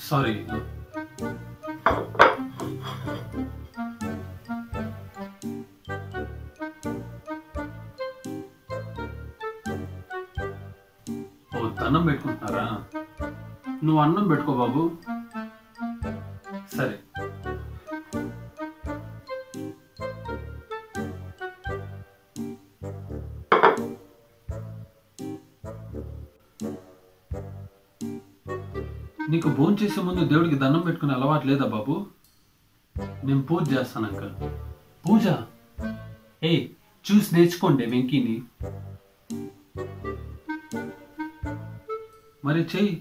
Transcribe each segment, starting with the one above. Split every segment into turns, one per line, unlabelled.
Sorry ఓ దండం పెట్టుకుంటున్నారా నువ్వు అన్నం పెట్టుకో బాబు సరే నీకు భోజనం చేసే ముందు దేవుడికి దండం పెట్టుకునే అలవాటు లేదా బాబు నేను పూజ చేస్తాను అంకల్ పూజ ఏ చూసి నేర్చుకోండి వెంకీని మరి చెయ్యి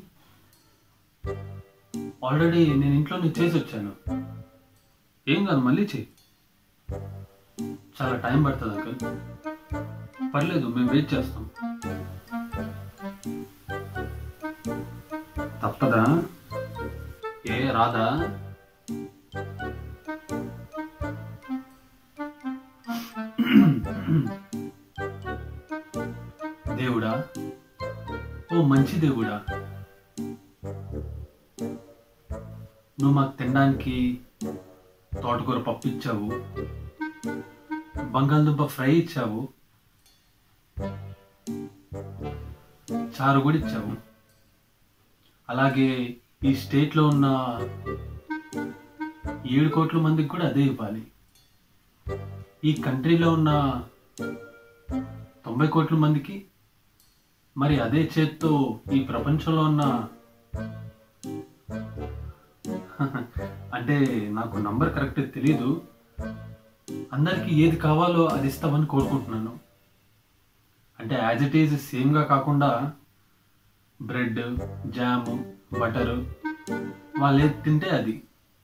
ఆల్రెడీ నేను ఇంట్లోనే చేసి వచ్చాను ఏం కాదు మళ్ళీ చెయ్యి చాలా టైం పడుతుంది అంకల్ పర్లేదు మేము వెయిట్ చేస్తాం తప్పదా ఏ రాదా దేవుడా ఓ మంచి దేవుడా నువ్వు మాకు తినడానికి తోటకూర పప్పు ఇచ్చావు బంగాళదుంప ఫ్రై ఇచ్చావు చారు కూడా ఇచ్చావు అలాగే ఈ స్టేట్లో ఉన్న ఏడు కోట్ల మందికి కూడా అదే ఇవ్వాలి ఈ కంట్రీలో ఉన్న తొంభై కోట్ల మందికి మరి అదే చేత్తో ఈ ప్రపంచంలో ఉన్న అంటే నాకు నంబర్ కరెక్ట్ తెలీదు అందరికీ ఏది కావాలో అది ఇస్తామని కోరుకుంటున్నాను అంటే యాజ్ ఇట్ ఈజ్ సేమ్గా కాకుండా బ్రెడ్ జామ్ బటరు వాళ్ళు ఏది తింటే అది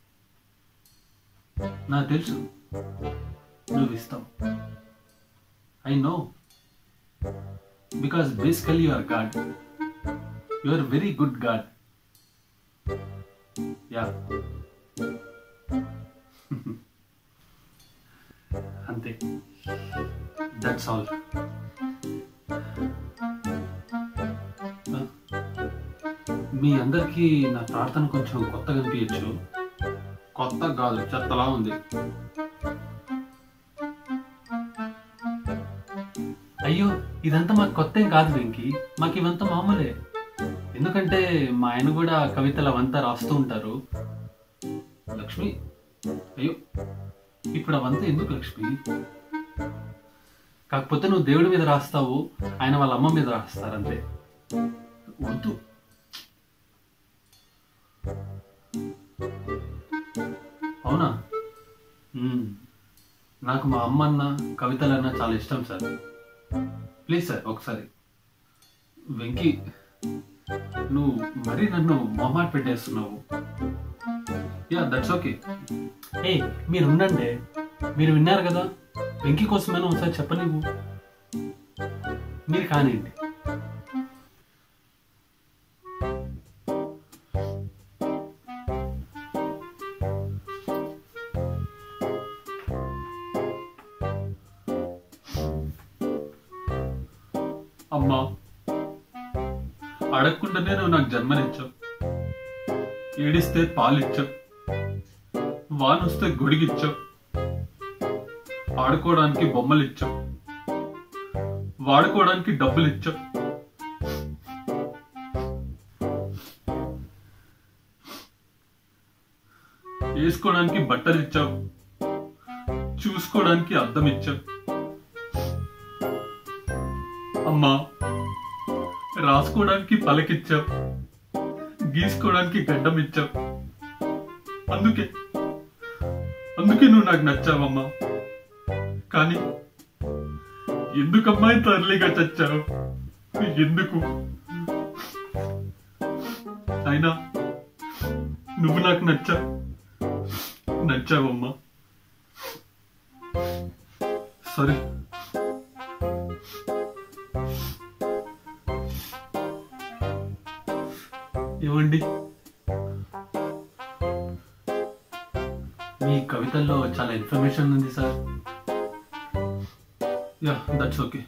నాకు తెలుసు నువ్వు ఇస్తావు I know because basically you are god you are very good god yeah అంతే దట్స్ ఆల్ మీ అందరికీ నా ప్రార్థన కొంచెం కొత్తగా అనిపించచ్చు కొత్త కాదు చెత్తలా ఉంది అయ్యో ఇదంతా మాకు కొత్త ఏం కాదు వెంకి మాకు ఇవంతా మామూలే ఎందుకంటే మా ఆయన కూడా కవితలు అవంతా రాస్తూ ఉంటారు లక్ష్మి అయ్యో ఇప్పుడు అవంతా ఎందుకు లక్ష్మి కాకపోతే నువ్వు దేవుడి మీద రాస్తావు ఆయన వాళ్ళ అమ్మ మీద రాస్తారంతే వద్దు అవునా మ్మ్. నాకు మా అమ్మ అన్న కవితలన్నా చాలా ఇష్టం సార్ ప్లీజ్ సార్ ఒకసారి వెంకీ నువ్వు మరీ నన్ను మొహమాట పెట్టేస్తున్నావు యా దట్స్ ఓకే ఏ మీరు ఉండండి మీరు విన్నారు కదా వెంకీ కోసమైనా ఒకసారి చెప్పనివ్వు మీరు కానివ్వండి అమ్మా అడగకుండానే నువ్వు నాకు జన్మనిచ్చావు ఏడిస్తే పాలిచ్చావు వానొస్తే గొడిగిచ్చావు ఆడుకోవడానికి బొమ్మలు ఇచ్చావు వాడుకోవడానికి డబ్బులు ఇచ్చావు వేసుకోవడానికి బట్టలు ఇచ్చావు చూసుకోవడానికి అద్దం ఇచ్చావు అమ్మా రాసుకోవడానికి పలకిచ్చావు గీసుకోవడానికి గడ్డం ఇచ్చావు అందుకే అందుకే నువ్వు నాకు నచ్చావమ్మా కానీ ఎందుకమ్మా ఇంత ఎర్లీగా చచ్చావు ఎందుకు అయినా నువ్వు నాకు నచ్చావు నచ్చావమ్మా సరే ఏమండి మీ కవితల్లో చాలా ఇన్ఫర్మేషన్ ఉంది సార్ యా దట్స్ ఓకే